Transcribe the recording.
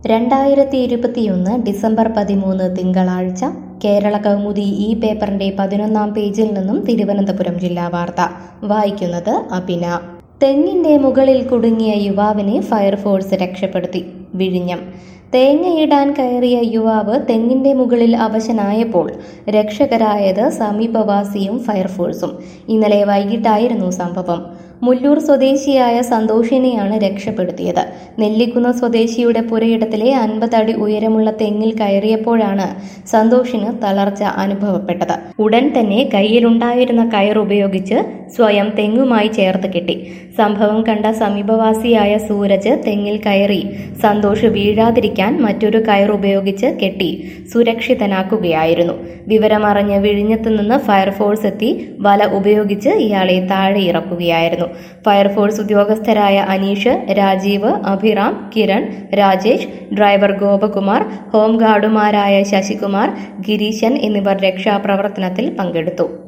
രണ്ടായിരത്തി ഇരുപത്തിയൊന്ന് ഡിസംബർ പതിമൂന്ന് തിങ്കളാഴ്ച കേരള കൗമുദി ഈ പേപ്പറിന്റെ പതിനൊന്നാം പേജിൽ നിന്നും തിരുവനന്തപുരം ജില്ലാ വാർത്ത വായിക്കുന്നത് അഭിന തെങ്ങിന്റെ മുകളിൽ കുടുങ്ങിയ യുവാവിനെ ഫയർഫോഴ്സ് രക്ഷപ്പെടുത്തി വിഴിഞ്ഞം തേങ്ങയിടാൻ കയറിയ യുവാവ് തെങ്ങിന്റെ മുകളിൽ അവശനായപ്പോൾ രക്ഷകരായത് സമീപവാസിയും ഫയർഫോഴ്സും ഇന്നലെ വൈകിട്ടായിരുന്നു സംഭവം മുല്ലൂർ സ്വദേശിയായ സന്തോഷിനെയാണ് രക്ഷപ്പെടുത്തിയത് നെല്ലിക്കുന്ന് സ്വദേശിയുടെ പുരയിടത്തിലെ അൻപതടി ഉയരമുള്ള തെങ്ങിൽ കയറിയപ്പോഴാണ് സന്തോഷിന് തളർച്ച അനുഭവപ്പെട്ടത് ഉടൻ തന്നെ കയ്യിലുണ്ടായിരുന്ന കയർ ഉപയോഗിച്ച് സ്വയം തെങ്ങുമായി ചേർത്ത് കെട്ടി സംഭവം കണ്ട സമീപവാസിയായ സൂരജ് തെങ്ങിൽ കയറി സന്തോഷ് വീഴാതിരിക്കാൻ മറ്റൊരു കയർ ഉപയോഗിച്ച് കെട്ടി സുരക്ഷിതനാക്കുകയായിരുന്നു വിവരമറിഞ്ഞ് വിഴിഞ്ഞത്ത് നിന്ന് ഫയർഫോഴ്സ് എത്തി വല ഉപയോഗിച്ച് ഇയാളെ താഴെ ഇറക്കുകയായിരുന്നു ഫയർഫോഴ്സ് ഉദ്യോഗസ്ഥരായ അനീഷ് രാജീവ് അഭിറാം കിരൺ രാജേഷ് ഡ്രൈവർ ഗോപകുമാർ ഹോംഗാർഡുമാരായ ശശികുമാർ ഗിരീശൻ എന്നിവർ രക്ഷാപ്രവർത്തനത്തിൽ പങ്കെടുത്തു